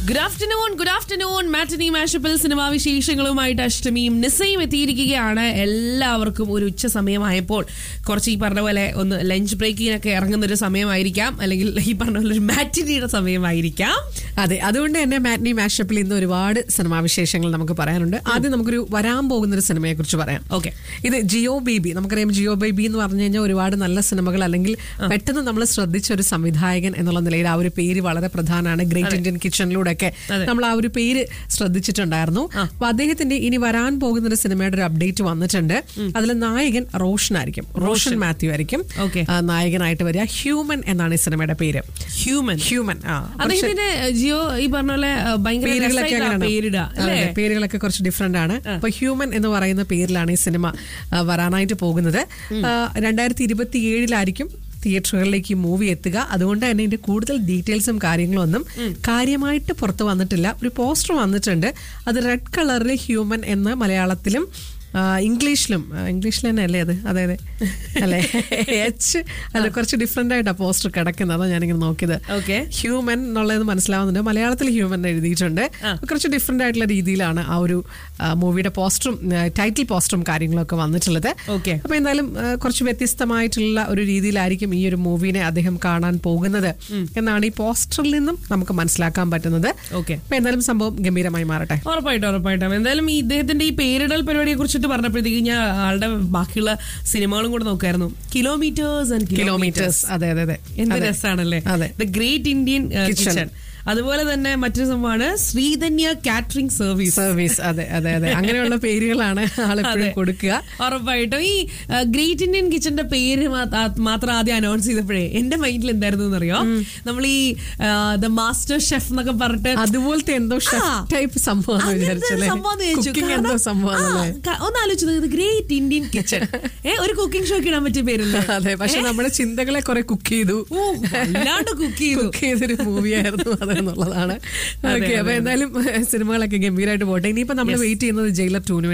Good afternoon good afternoon matinee മാഷപ്പിൽ സിനിമാ വിശേഷങ്ങളുമായിട്ട് അഷ്ടമിയും നിസയും എത്തിയിരിക്കുകയാണ് എല്ലാവർക്കും ഒരു ഉച്ച സമയമായപ്പോൾ കുറച്ച് ഈ പറഞ്ഞ പോലെ ഒന്ന് ലഞ്ച് ബ്രേക്കിനൊക്കെ ഇറങ്ങുന്ന ഒരു സമയമായിരിക്കാം അല്ലെങ്കിൽ ഈ പറഞ്ഞ പോലെ ഒരു മാറ്റിനിയുടെ സമയമായിരിക്കാം അതെ അതുകൊണ്ട് തന്നെ മാറ്റ്നി മാഷപ്പിൽ ഇന്ന് ഒരുപാട് സിനിമാ വിശേഷങ്ങൾ നമുക്ക് പറയാനുണ്ട് ആദ്യം നമുക്കൊരു വരാൻ പോകുന്ന ഒരു സിനിമയെ കുറിച്ച് പറയാം ഓക്കെ ഇത് ജിയോ ബേബി നമുക്കറിയാം ജിയോ ബേബി എന്ന് പറഞ്ഞു കഴിഞ്ഞാൽ ഒരുപാട് നല്ല സിനിമകൾ അല്ലെങ്കിൽ പെട്ടെന്ന് നമ്മൾ ശ്രദ്ധിച്ച ഒരു സംവിധായകൻ എന്നുള്ള നിലയിൽ ആ ഒരു പേര് വളരെ പ്രധാനമാണ് ഗ്രേറ്റ് ഇന്ത്യൻ കിച്ചണിലൂടെ ഒക്കെ അതെ. നമ്മൾ ആ ഒരു പേര് ശ്രദ്ധിച്ചിട്ടുണ്ടായിരുന്നു അപ്പൊ അദ്ദേഹത്തിന്റെ ഇനി വരാൻ പോകുന്ന ഒരു സിനിമയുടെ ഒരു അപ്ഡേറ്റ് വന്നിട്ടുണ്ട് അതിൽ നായകൻ റോഷൻ ആയിരിക്കും റോഷൻ മാത്യു ആയിരിക്കും Okay. ആ, നായകനായിട്ട് വരിക ഹ്യൂമൻ എന്നാണ് ഈ സിനിമയുടെ പേര് ഹ്യൂമൻ ഹ്യൂമൻ ആ അദ്ദേഹത്തിന്റെ ജിയോ ഈ പറഞ്ഞ പോലെ ആ, ഭയങ്കര പേരുകളൊക്കെ രസമായിട്ടാ അങ്ങനെയാണ്. പേരിടുക അതെ, അല്ലേ പേരുകളൊക്കെ കുറച്ച് ഡിഫറെന്റ് ആണ് അപ്പൊ ഹ്യൂമൻ എന്ന് പറയുന്ന പേരിലാണ് ഈ സിനിമ ആ, വരാനായിട്ട് പോകുന്നത് രണ്ടായിരത്തി ഇരുപത്തി ഏഴിലായിരിക്കും തിയേറ്ററുകളിലേക്ക് ഈ മൂവി എത്തുക അതുകൊണ്ട് തന്നെ ഇതിന്റെ കൂടുതൽ ഡീറ്റെയിൽസും കാര്യങ്ങളും ഒന്നും കാര്യമായിട്ട് പുറത്ത് വന്നിട്ടില്ല ഒരു പോസ്റ്റർ വന്നിട്ടുണ്ട് അത് റെഡ് കളറിൽ ഹ്യൂമൻ എന്ന് മലയാളത്തിലും ആ, ഇംഗ്ലീഷിലും ആ, ഇംഗ്ലീഷിൽ തന്നെ അല്ലേ അത് അതെ അതെ അല്ലേ എച്ച് അല്ല കുറച്ച് ഡിഫറെന്റ് ആയിട്ടാണ് പോസ്റ്റർ കിടക്കുന്നത് അതാ ഞാനിങ്ങനെ നോക്കിയത് ഓക്കെ ഹ്യൂമൻ എന്നുള്ളത് മനസ്സിലാവുന്നുണ്ട് മലയാളത്തിൽ ഹ്യൂമൻ എഴുതിയിട്ടുണ്ട് കുറച്ച് ഡിഫറെന്റ് ആയിട്ടുള്ള രീതിയിലാണ് ആ ഒരു ആ, മൂവിയുടെ പോസ്റ്ററും ടൈറ്റിൽ പോസ്റ്ററും കാര്യങ്ങളൊക്കെ വന്നിട്ടുള്ളത് ഓക്കെ അപ്പൊ എന്തായാലും ആ, കുറച്ച് വ്യത്യസ്തമായിട്ടുള്ള ഒരു രീതിയിലായിരിക്കും ഈ ഒരു മൂവിനെ അദ്ദേഹം കാണാൻ പോകുന്നത് എന്നാണ് ഈ പോസ്റ്ററിൽ നിന്നും നമുക്ക് മനസ്സിലാക്കാൻ പറ്റുന്നത് ഓക്കെ അപ്പൊ എന്തായാലും സംഭവം ഗംഭീരമായി മാറട്ടെ ഉറപ്പായിട്ടും ഉറപ്പായിട്ടും എന്തായാലും ഈ ഇദ്ദേഹത്തിന്റെ ഈ പേരിടൽ പരിപാടിയെ കുറിച്ചിട്ട് പറഞ്ഞപ്പോഴത്തേക്ക് ഞാൻ ആളുടെ ബാക്കിയുള്ള സിനിമകളും കൂടെ നോക്കായിരുന്നു കിലോമീറ്റേഴ്സ് ആൻഡ് കിലോമീറ്റേഴ്സ് അതെ അതെ അതെ എന്ത് അതെ. രസമാണല്ലേ അതെ. The great Indian Kitchen. Kitchen അതുപോലെ തന്നെ മറ്റൊരു സംഭവമാണ് ശ്രീധന്യ കാറ്ററിംഗ് സർവീസ് സർവീസ് അതെ അതെ അതെ അങ്ങനെയുള്ള പേരുകളാണ് ആളെപ്പോഴും കൊടുക്കുക ഉറപ്പായിട്ടും ഈ ഗ്രേറ്റ് ഇന്ത്യൻ കിച്ചന്റെ പേര് മാ- ആ- മാത്രം ആദ്യം അനൗൺസ് ചെയ്തപ്പോഴേ എന്റെ മൈൻഡിൽ എന്തായിരുന്നു എന്നറിയോ നമ്മൾ ഈ ദ മാസ്റ്റർ ഷെഫ് എന്നൊക്കെ പറഞ്ഞിട്ട് അതുപോലത്തെ എന്തോ ഷെഫ് ആ. ടൈപ്പ് സംഭവം അങ്ങനത്തെ വിചാരിച്ചല്ലേ സംഭവം എന്ന് ചോദിച്ചു. കുക്കിംഗ് കാരണം, എന്തോ സംഭവം ആ, ക- ഒന്ന് ആലോചിച്ചത് ഗ്രേറ്റ് ഇന്ത്യൻ കിച്ചൺ ഏ ഒരു കുക്കിംഗ് ഷോക്ക് ഇടാൻ പറ്റിയ പേരല്ലേ അതെ പക്ഷെ നമ്മുടെ ചിന്തകളെ കുറെ കുക്ക് ചെയ്തു ഓ, വല്ലാണ്ട് കുക്ക് ചെയ്തു കുക്ക് ചെയ്തൊരു മൂവിയായിരുന്നു അതെന്നുള്ളതാണ് അതെ, ഓക്കെ അപ്പൊ അതെ. എന്തായാലും സിനിമകളൊക്കെ ഗംഭീരമായിട്ട് പോട്ടെ ഇനിയിപ്പോ നമ്മൾ വെയിറ്റ് ചെയ്യുന്നത് ജയിലർ ടൂന്